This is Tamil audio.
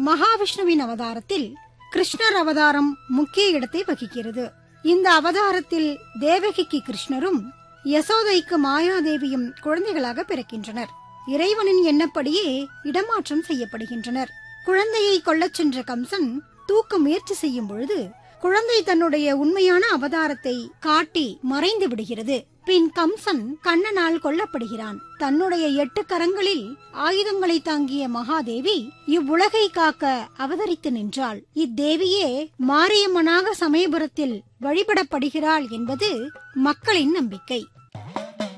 மகாவிஷ்ணுவின் அவதாரத்தில் கிருஷ்ணர் அவதாரம் முக்கிய இடத்தை வகிக்கிறது இந்த அவதாரத்தில் தேவகிக்கு கிருஷ்ணரும் யசோதைக்கு மாயாதேவியும் குழந்தைகளாக பிறக்கின்றனர் இறைவனின் எண்ணப்படியே இடமாற்றம் செய்யப்படுகின்றனர் குழந்தையை கொல்லச் சென்ற கம்சன் தூக்க முயற்சி செய்யும் பொழுது குழந்தை தன்னுடைய உண்மையான அவதாரத்தை காட்டி மறைந்து விடுகிறது பின் கம்சன் கண்ணனால் கொல்லப்படுகிறான் தன்னுடைய எட்டு கரங்களில் ஆயுதங்களை தாங்கிய மகாதேவி இவ்வுலகை காக்க அவதரித்து நின்றாள் இத்தேவியே மாரியம்மனாக சமயபுரத்தில் வழிபடப்படுகிறாள் என்பது மக்களின் நம்பிக்கை